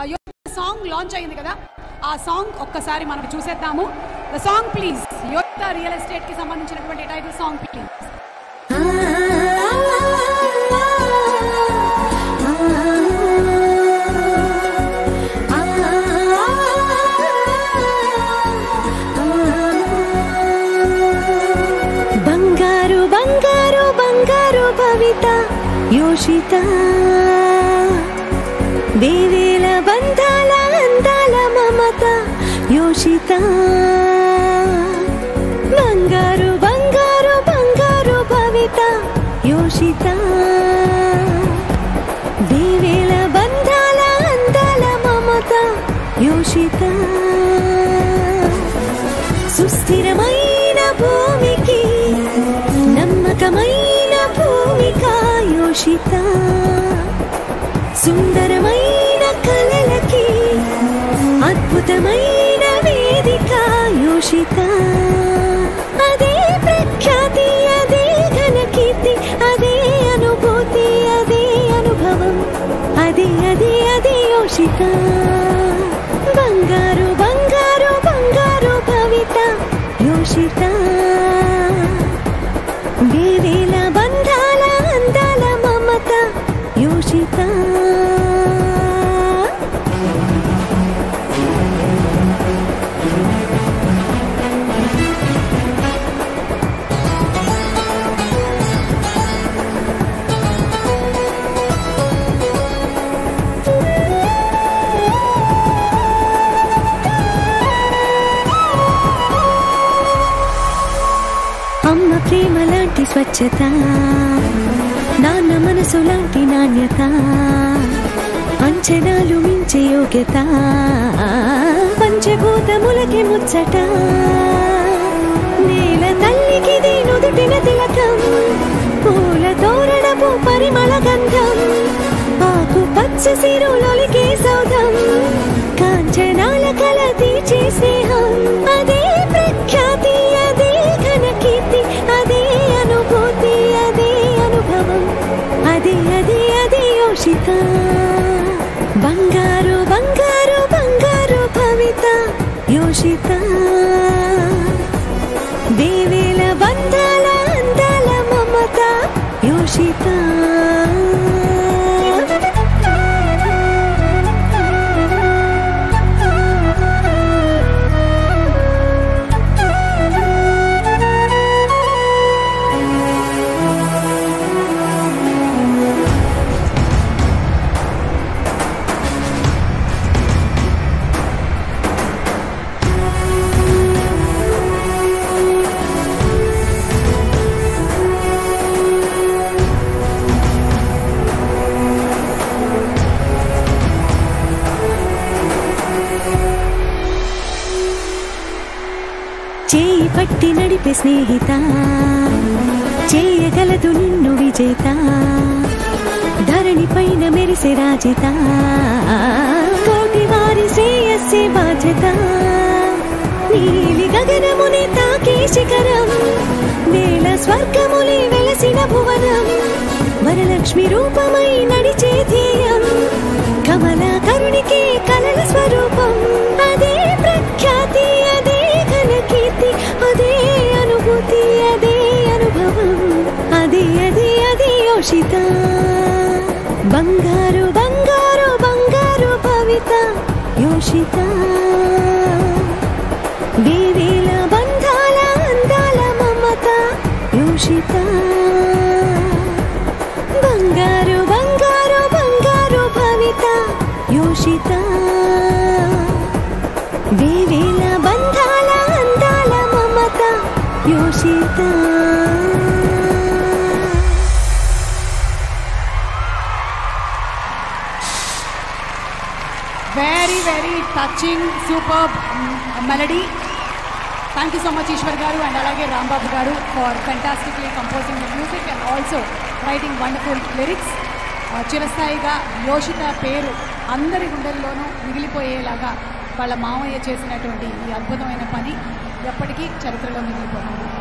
song launch అయింది కదా ఆ సాంగ్ ఒక్కసారి మనం చూసేద్దాము the song please Yogita real estate కి సంబంధించినటువంటి టైటిల్ సాంగ్ ప్లీజ్ బంగారు బంగారు బంగారు భవిత యోషిత వేవేల బంధాల అందాల మమత యోషిత బంగారు బంగారు బంగారు భవిత యోషిత వేవేల బంధాల అందాల మమత యోషిత సుస్థిరమైన భూమికి నమ్మకమైన భూమిక యోషిత సుందరమైన కలలకి అద్భుతమైన వేదిక యోషిత అదే ప్రఖ్యాతి అదే ఘనకీర్తి అదే అనుభూతి అదే అనుభవం అది అది అది యోషిత బంగారు బంగారు బంగారు భవిత యోషిత వేవేల బంధాల అందాల మమత యోషిత అమ్మ ప్రేమ లాంటి స్వచ్ఛత నాన్న మనసు లాంటి నాణ్యత అంచనాలు మించే యోగ్యత పంచభూతములకి ముచ్చట నేల తల్లికి నుదుటిన తిలకం పూల తోరణపు పరిమళ గంధం ఆకు పచ్చ సిరులొలికే సౌధం కాంచనాల కల తీర్చే స్నేహం అదే ప్రఖ్యాతి అదే ఘనకీర్తి అదే అనుభూతి అదే అనుభవం అది అది అది యోషిత బంగారు బంగారు బంగారు భవిత యోషిత దేవేల బంధాల అందాల మమత యోషిత చేయి పట్టి నడిపే స్నేహిత చేయగలదు నిన్ను విజేత ధరణి పైన మెరిసే రాజిత కోటి వారి శ్రేయస్సే బాధ్యత నీలి గగనముని తాకే శిఖరం నేల స్వర్గములి వెలసిన భువనం వరలక్ష్మి రూపమై నడిచే ధ్యేయం కమల కరుణికి కలల స్వరూపం అదే ప్రఖ్యాతి అదే ఘనకీర్తి అదే అనుభూతి అదే అనుభవం అది అది అది యోషిత బంగారు బంగారు బంగారు భవిత యోషిత వేవేల బంధాల అందాల మమత యోషిత బంగారు బంగారు బంగారు భవిత యోషిత వేవేల బంధాల అందాల మమత Yoshita very very touching super melody thank you so much Eshwar garu and అలాగే Rambabu garu for fantastically composing the music and also writing wonderful lyrics చిరస్థాయిగా యోషిత పేరు అందరి గుండెల్లోనూ మిగిలిపోయేలాగా వాళ్ళ మామయ్య చేసినటువంటి ఈ అద్భుతమైన పని ఎప్పటికీ చరిత్రలో మిగిలిపోతుంది